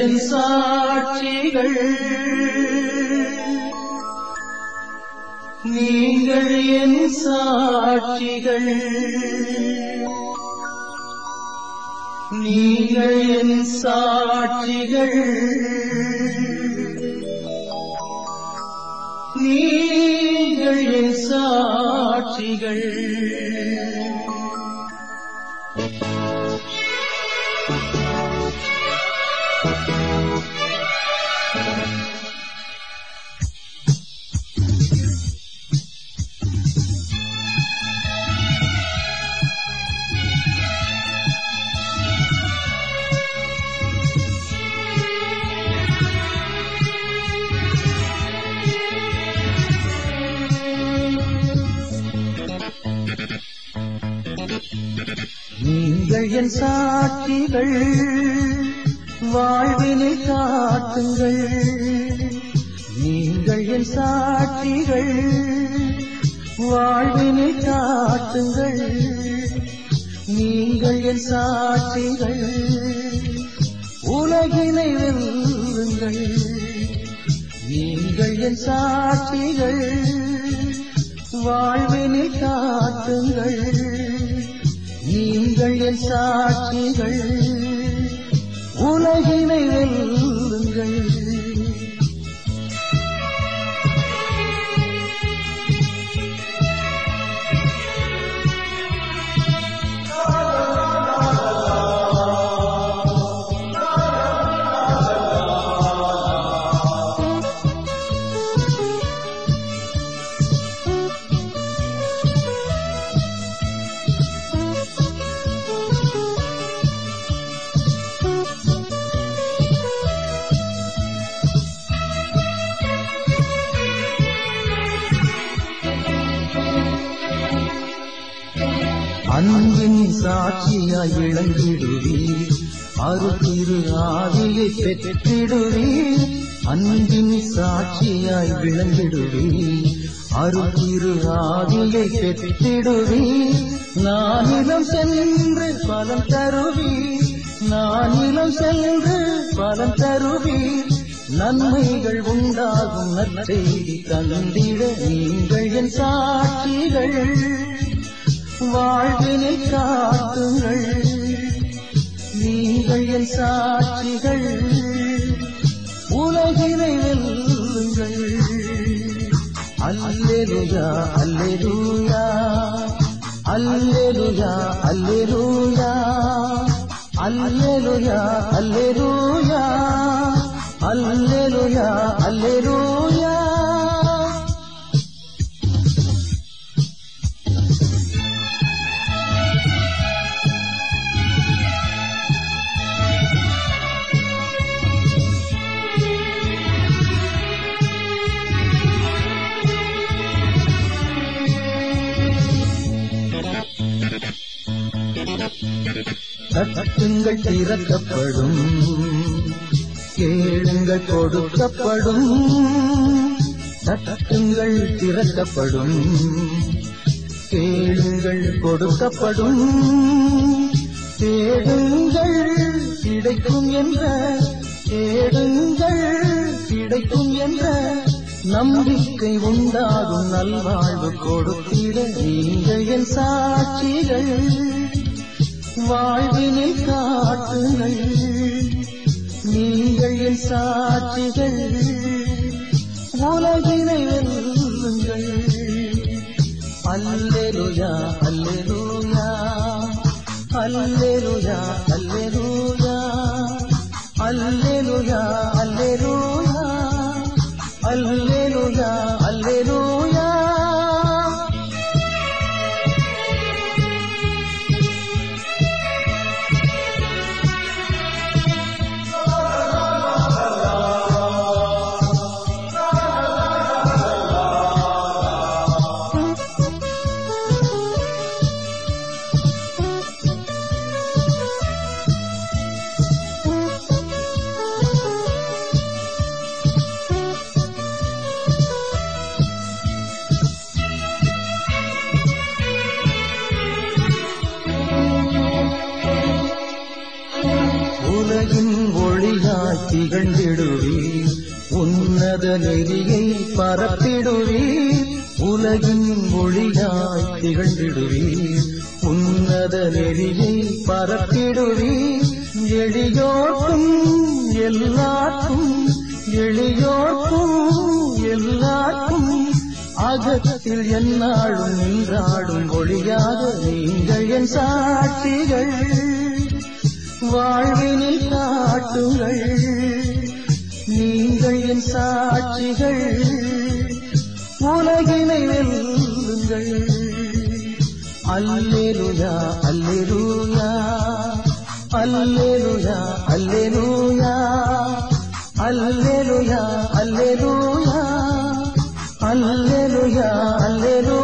என் சாட்சிகள் நீங்கள் என் சாட்சிகள் நீங்கள் என் சாட்சிகள் நீங்கள் என் சாட்சிகள் நீங்கள் என் சாட்சிகள் வாழ்வினில் காட்டுங்கள் நீங்கள் என் சாட்சிகள் வாழ்வினில் காட்டுங்கள் நீங்கள் என் சாட்சிகள் உலகினை வெல்லுங்கள் நீங்கள் என் சாட்சிகள் வாழ்வினில் காட்டுங்கள் நீங்கள் என் சாட்சிகள் உலகினை வெல்லுங்கள் அன்பின் சாட்சியாய் விளங்கிடுவீர் அருத்திரு ஆவியை பெற்றிடுவீர் அன்பின் சாட்சியாய் விளங்கிடுவீர் அருத்திரு ஆவியை பெற்றிடுவீர் நானிலம் சென்று பலம் தருவீர் நானிலம் சென்று பலம் தருவீர் நன்மைகள் உண்டாகும் நற்செய்தி தந்திட நீங்கள் என் சாட்சிகள் வாழ்வினை காட்டுங்கள் நீங்கள் என் சாட்சிகள் உலகினை வெல்லுங்கள் அல்லேலுயா அல்லேலூயா அல்லேலுயா அல்லேலூயா அல்லேலுயா அல்லேலூயா அல்லேலுயா அல்லேலூயா தட்டுங்கள் திறக்கப்படும் கேளுங்கள் கொடுக்கப்படும் தட்டுங்கள் திறக்கப்படும் கேளுங்கள் கொடுக்கப்படும் தேடுங்கள் கிடைக்கும் என்ற தேடுங்கள் கிடைக்கும் என்ற நம்பிக்கை உண்டாகும் நல்வாழ்வு கொடுத்திட நீங்கள் என் சாட்சிகள் வாழ்வினில் காட்டுங்கள் நீங்கள் என் சாட்சிகள் உலகினை வெல்லுங்கள் அல்லேலுயா அல்லேலூயா அல்லேலுயா அல்லேலூயா அல்லேலுயா அல்லேலூயா அல்லேலுயா அல்லேலூயா உலகின் ஒளியாய் திகழ்ந்திடுவீர் உன்னத நெறியை பரப்பிடுவீர் உலகின் மொழியாய் திகழ்ந்திடுவீர் உன்னத நெறியை பரப்பிடுவீர் எளியோர்க்கும் எல்லாருக்கும் எளியோர்க்கும் எல்லாருக்கும் அகத்தில் என்னாலும் நின்றாடும் ஒளியாக நீங்கள் என் சாட்சிகள் வாழ்வினில் காட்டுங்கள் நீங்கள் என் சாட்சிகள் உலகினை வெல்லுங்கள் அல்லேலுயா அல்லேலூயா அல்லேலுயா அல்லேலூயா அல்லேலுயா அல்லேலூயா அல்லேலுயா அல்லேலூயா